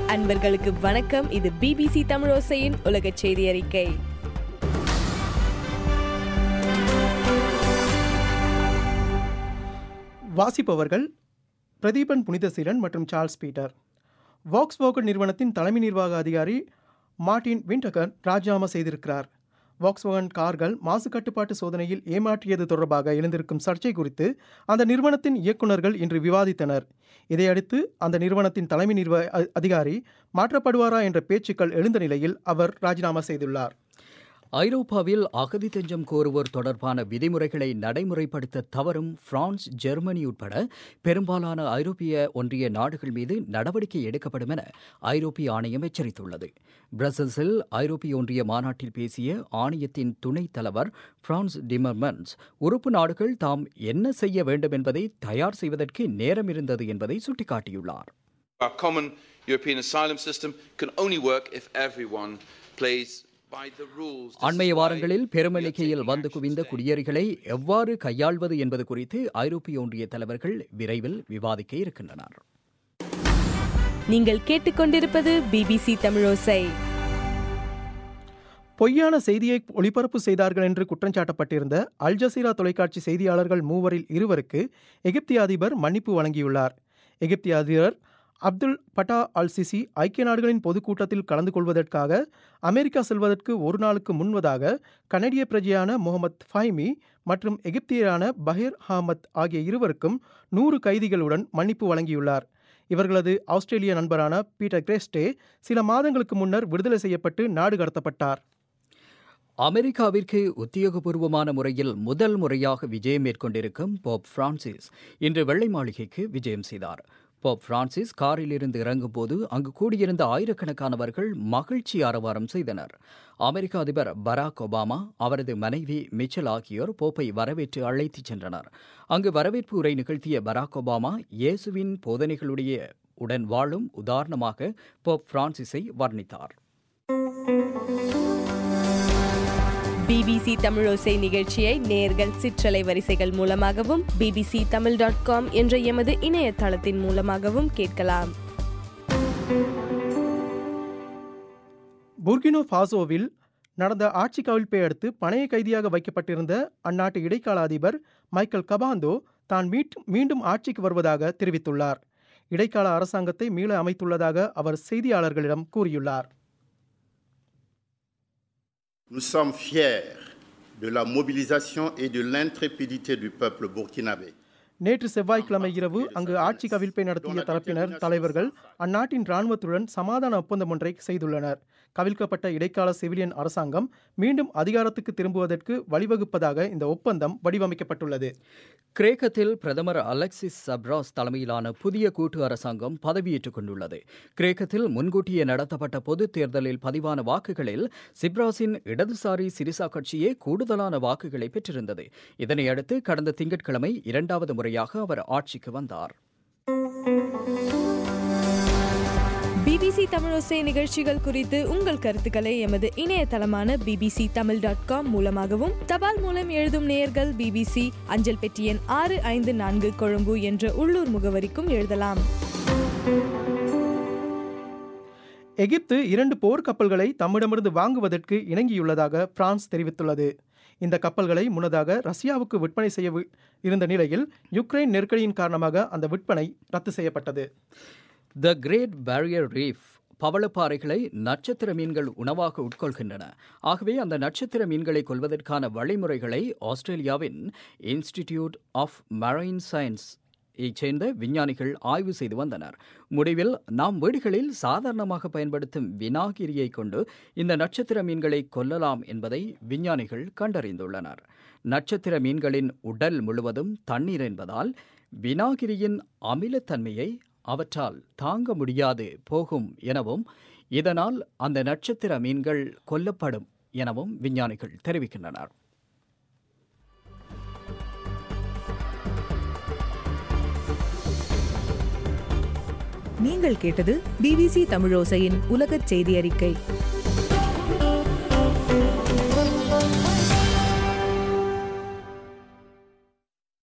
அன்பர்களுக்கு வணக்கம் இது பிபிசி தமிழோசையின் உலக செய்தி அறிக்கை வாசிப்பவர்கள் பிரதீபன் புனிதசீலன் மற்றும் சார்ல்ஸ் பீட்டர் வாக்ஸ்வோகன் நிறுவனத்தின் தலைமை நிர்வாக அதிகாரி மார்டின் விண்டகர் ராஜினாமா செய்திருக்கிறார் வாக்ஸ்வோகன் கார்கள் மாசு கட்டுப்பாட்டு சோதனையில் ஏமாற்றியது தொடர்பாக எழுந்திருக்கும் சர்ச்சை குறித்து அந்த நிறுவனத்தின் இயக்குநர்கள் இன்று விவாதித்தனர் இதையடுத்து அந்த நிறுவனத்தின் தலைமை நிர்வ அ- அதிகாரி மாற்றப்படுவாரா என்ற பேச்சுக்கள் எழுந்த நிலையில் அவர் ராஜினாமா செய்துள்ளார் ஐரோப்பாவில் அகதி தஞ்சம் கோருவோர் தொடர்பான விதிமுறைகளை நடைமுறைப்படுத்த தவறும் பிரான்ஸ் ஜெர்மனி உட்பட பெரும்பாலான ஐரோப்பிய ஒன்றிய நாடுகள் மீது நடவடிக்கை எடுக்கப்படும் என ஐரோப்பிய ஆணையம் எச்சரித்துள்ளது பிரசல்ஸில் ஐரோப்பிய ஒன்றிய மாநாட்டில் பேசிய ஆணையத்தின் துணைத் தலைவர் பிரான்ஸ் டிமர்மன்ஸ் உறுப்பு நாடுகள் தாம் என்ன செய்ய வேண்டும் என்பதை தயார் செய்வதற்கு நேரம் இருந்தது என்பதை சுட்டிக்காட்டியுள்ளார் Our common European asylum system can only work if everyone plays by the rules. This அண்மைய is why வாரங்களில் we are பெருமெண்ணிக்கையில் taking வந்து action குவிந்த today. குடியேறிகளை எவ்வாறு கையாள்வது என்பது குறித்து ஐரோப்பிய ஒன்றிய தலைவர்கள் விரைவில் விவாதிக்க இருக்கின்றனர் நீங்கள் கேட்டுக்கொண்டிருப்பது பிபிசி தமிழோசை பொய்யான செய்தியை ஒளிபரப்பு செய்தார்கள் என்று குற்றஞ்சாட்டப்பட்டிருந்த அல் ஜசீரா தொலைக்காட்சி செய்தியாளர்கள் மூவரில் இருவருக்கு எகிப்திய அதிபர் மன்னிப்பு வழங்கியுள்ளார் எகிப்திய அதிபர் அப்துல் பட்டா அல் சிசி ஐக்கிய நாடுகளின் பொதுக்கூட்டத்தில் கலந்து கொள்வதற்காக அமெரிக்கா செல்வதற்கு ஒரு நாளுக்கு முன்பதாக கனடிய பிரஜையான முகமது ஃபைமி மற்றும் எகிப்தியரான பஹீர் அஹமத் ஆகிய இருவருக்கும் நூறு கைதிகளுடன் மன்னிப்பு வழங்கியுள்ளார் இவர்களது ஆஸ்திரேலிய நண்பரான பீட்டர் கிரேஸ்டே சில மாதங்களுக்கு முன்னர் விடுதலை செய்யப்பட்டு நாடு கடத்தப்பட்டார் அமெரிக்காவிற்கு உத்தியோகபூர்வமான முறையில் முதல் முறையாக விஜயம் மேற்கொண்டிருக்கும் போப் பிரான்சிஸ் இன்று வெள்ளை மாளிகைக்கு விஜயம் செய்தார் போப் பிரான்சிஸ் காரில் இருந்து இறங்கும்போது அங்கு கூடியிருந்த ஆயிரக்கணக்கானவர்கள் மகிழ்ச்சி ஆரவாரம் செய்தனர் அமெரிக்க அதிபர் பராக் ஒபாமா அவரது மனைவி மிச்சல் ஆகியோர் போப்பை வரவேற்று அழைத்துச் சென்றனர் அங்கு வரவேற்பு உரை நிகழ்த்திய பராக் ஒபாமா இயேசுவின் போதனைகளுடைய உடன் வாழும் உதாரணமாக போப் பிரான்சிஸை வர்ணித்தார் பிபிசி தமிழோசை நிகழ்ச்சியை நேர்கள் சிற்றலை வரிசைகள் மூலமாகவும் பிபிசி தமிழ் டாட் காம் என்ற எமது இணையதளத்தின் மூலமாகவும் கேட்கலாம் புர்கினோ ஃபாசோவில் நடந்த ஆட்சி கவிழ்ப்பை அடுத்து பணைய கைதியாக வைக்கப்பட்டிருந்த அந்நாட்டு இடைக்கால அதிபர் மைக்கேல் கபாந்தோ தான் மீட் மீண்டும் ஆட்சிக்கு வருவதாக தெரிவித்துள்ளார் இடைக்கால அரசாங்கத்தை மீள அமைத்துள்ளதாக அவர் செய்தியாளர்களிடம் கூறியுள்ளார் Nous sommes fiers de la mobilisation et de l'intrépidité du peuple burkinabé. நேற்று செவ்வாய்க்கிழமை இரவு அங்கு ஆட்சி கவிழ்ப்பை நடத்திய தரப்பினர் தலைவர்கள் அந்நாட்டின் இராணுவத்துடன் சமாதான ஒப்பந்தம் ஒன்றை செய்துள்ளனர் கவிழ்க்கப்பட்ட இடைக்கால சிவிலியன் அரசாங்கம் மீண்டும் அதிகாரத்துக்கு திரும்புவதற்கு வழிவகுப்பதாக இந்த ஒப்பந்தம் வடிவமைக்கப்பட்டுள்ளது கிரேக்கத்தில் பிரதமர் அலெக்சிஸ் சப்ராஸ் தலைமையிலான புதிய கூட்டு அரசாங்கம் பதவியேற்றுக் கொண்டுள்ளது கிரேக்கத்தில் முன்கூட்டியே நடத்தப்பட்ட பொதுத் தேர்தலில் பதிவான வாக்குகளில் சிப்ராஸின் இடதுசாரி சிரிசா கட்சியே கூடுதலான வாக்குகளை பெற்றிருந்தது இதனையடுத்து கடந்த திங்கட்கிழமை இரண்டாவது முறையாக அவர் ஆட்சிக்கு வந்தார் பிபிசி தமிழோசை நிகழ்ச்சிகள் குறித்து உங்கள் கருத்துக்களை எமது இணையதளமான பிபிசி தமிழ் டாட் காம் மூலமாகவும் தபால் மூலம் எழுதும் நேயர்கள் பிபிசி அஞ்சல் பெட்டி எண் ஆறு ஐந்து நான்கு கொழும்பு என்ற உள்ளூர் முகவரிக்கும் எழுதலாம் எகிப்து இரண்டு போர் கப்பல்களை தம்மிடமிருந்து வாங்குவதற்கு இணங்கியுள்ளதாக பிரான்ஸ் தெரிவித்துள்ளது இந்த கப்பல்களை முன்னதாக ரஷ்யாவுக்கு விற்பனை செய்ய வி- இருந்த நிலையில் யுக்ரைன் நெருக்கடியின் காரணமாக அந்த விற்பனை ரத்து செய்யப்பட்டது த கிரேட் பேரியர் ரீஃப் பவளப்பாறைகளை நட்சத்திர மீன்கள் உணவாக உட்கொள்கின்றன ஆகவே அந்த நட்சத்திர மீன்களை கொல்வதற்கான வழிமுறைகளை ஆஸ்திரேலியாவின் இன்ஸ்டிடியூட் ஆஃப் மரைன் சயின்ஸ் சேர்ந்த விஞ்ஞானிகள் ஆய்வு செய்து வந்தனர் முடிவில் நாம் வீடுகளில் சாதாரணமாக பயன்படுத்தும் வினாகிரியை கொண்டு இந்த நட்சத்திர மீன்களை கொல்லலாம் என்பதை விஞ்ஞானிகள் கண்டறிந்துள்ளனர் நட்சத்திர மீன்களின் உடல் முழுவதும் தண்ணீர் என்பதால் வினாகிரியின் அமிலத்தன்மையை அவற்றால் தாங்க முடியாது போகும் எனவும் இதனால் அந்த நட்சத்திர மீன்கள் கொல்லப்படும் எனவும் விஞ்ஞானிகள் தெரிவிக்கின்றனர் நீங்கள் கேட்டது பிபிசி தமிழோசையின் உலகச் செய்தி அறிக்கை